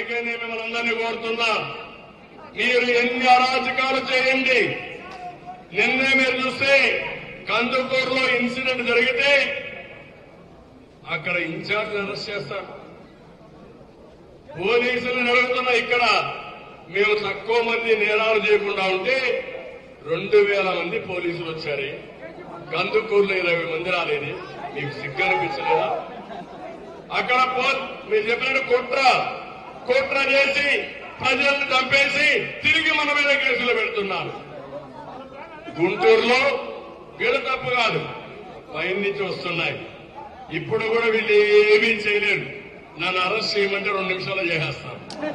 అందుకే నేను మిమ్మల్ని అందరినీ కోరుతున్నా మీరు ఎన్ని అరాచకాలు చేయండి నిన్నే మీరు చూస్తే కందుకూరులో ఇన్సిడెంట్ జరిగితే అక్కడ ఇన్ఛార్జ్ అరెస్ట్ చేస్తారు పోలీసులు అడుగుతున్నా ఇక్కడ మేము తక్కువ మంది నేరాలు చేయకుండా ఉంటే రెండు వేల మంది పోలీసులు వచ్చారు కందుకూరులో ఇరవై మంది రాలేదు మీకు సిగ్గు అనిపించలేదా అక్కడ పో మీరు చెప్పినట్టు కుట్ర కుట్ర చేసి ప్రజలను చంపేసి తిరిగి మన మీద కేసులు పెడుతున్నారు గుంటూరులో వీళ్ళ తప్పు కాదు పైన నుంచి వస్తున్నాయి ఇప్పుడు కూడా వీళ్ళు ఏమీ చేయలేరు నన్ను అరెస్ట్ చేయమంటే రెండు నిమిషాలు చేసేస్తాను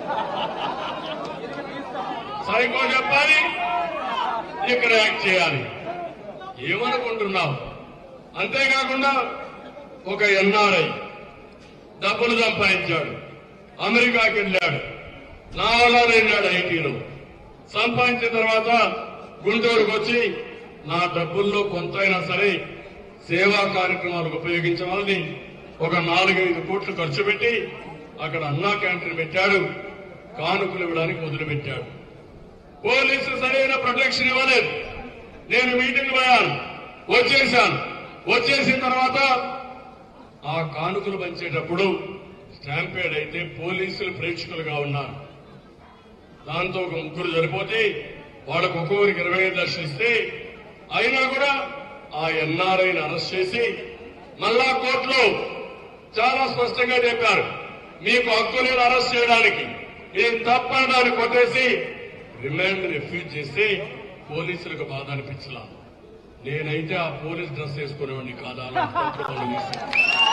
సైకో చెప్పాలి ఇక్కడ యాక్ట్ చేయాలి ఏమనుకుంటున్నావు అంతేకాకుండా ఒక ఎన్ఆర్ఐ డబ్బులు సంపాదించాడు అమెరికాకి వెళ్ళాడు నా వల్ల వెళ్ళాడు ఐటీలో సంపాదించిన తర్వాత గుంటూరుకు వచ్చి నా డబ్బుల్లో కొంతైనా సరే సేవా కార్యక్రమాలకు ఉపయోగించవాలని ఒక నాలుగైదు కోట్లు ఖర్చు పెట్టి అక్కడ అన్నా క్యాంటీన్ పెట్టాడు కానుకలు ఇవ్వడానికి మొదలుపెట్టాడు పోలీసులు సరైన ప్రొటెక్షన్ ఇవ్వలేదు నేను మీటింగ్ పోయాను వచ్చేసాను వచ్చేసిన తర్వాత ఆ కానుకలు పంచేటప్పుడు స్టాంపేడ్ అయితే పోలీసులు ప్రేక్షకులుగా ఉన్నారు దాంతో ఒక ముగ్గురు సరిపోతే వాళ్ళకు ఒక్కొక్కరికి ఇరవై ఐదు లక్షలు ఇస్తే అయినా కూడా ఆ ఎన్ఆర్ఐని అరెస్ట్ చేసి మళ్ళా కోర్టులో చాలా స్పష్టంగా చెప్పారు మీకు హక్కు లేదు అరెస్ట్ చేయడానికి నేను తప్పని దాన్ని కొట్టేసి రిమాండ్ రిఫ్యూజ్ చేస్తే పోలీసులకు బాధ అనిపించలా నేనైతే ఆ పోలీస్ డ్రెస్ వేసుకునేవాడిని కాదా అని కోర్టులో వేశాను.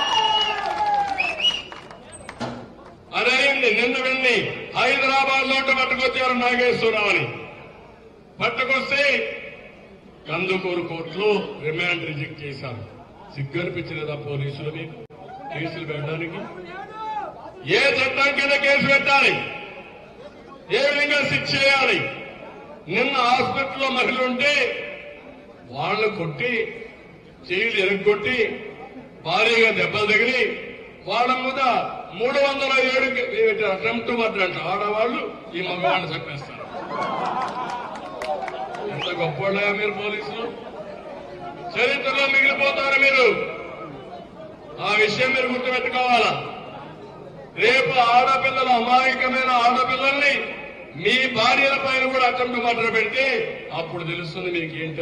అదైంది నిన్న వెళ్ళి హైదరాబాద్ లో పట్టుకొచ్చారు నాగేశ్వరరావు అని పట్టుకొస్తే కందుకూరు కోర్టులో రిమాండ్ రిజెక్ట్ చేశారు సిగ్గు అనిపించలేదా పోలీసులు మీకు కేసులు పెట్టడానికి ఏ చట్టం కింద కేసు పెట్టాలి ఏ విధంగా శిక్ష చేయాలి నిన్న హాస్పిటల్లో మహిళ ఉంటే వాళ్ళు కొట్టి చేయిలు ఎరగొట్టి భారీగా దెబ్బలు తగిలి వాళ్ళ మీద మూడు వందల ఏడు అటెంప్ట్ మర్డర్ అంట ఆడవాళ్ళు ఈ మగవాడిని చంపేస్తారు ఎంత గొప్పవాళ్ళయా మీరు పోలీసులు చరిత్రలో మిగిలిపోతారు మీరు ఆ విషయం మీరు గుర్తుపెట్టుకోవాలా రేపు ఆడపిల్లల అమాయకమైన ఆడపిల్లల్ని మీ భార్యల పైన కూడా అటెంప్ట్ మర్డర్ పెడితే అప్పుడు తెలుస్తుంది మీకు ఏంటి